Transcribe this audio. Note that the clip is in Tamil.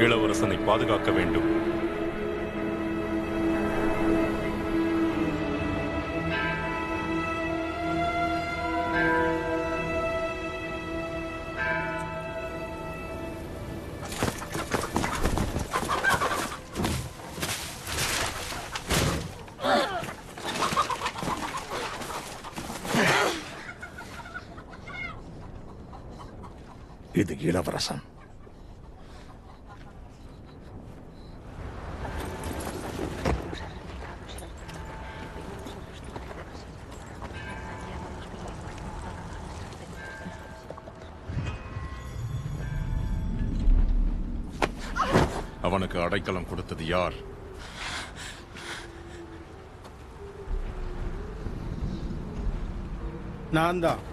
இளவரசனை பாதுகாக்க வேண்டும் இது இளவரசன் அவனுக்கு அடைக்கலம் கொடுத்தது யார் நான் தான்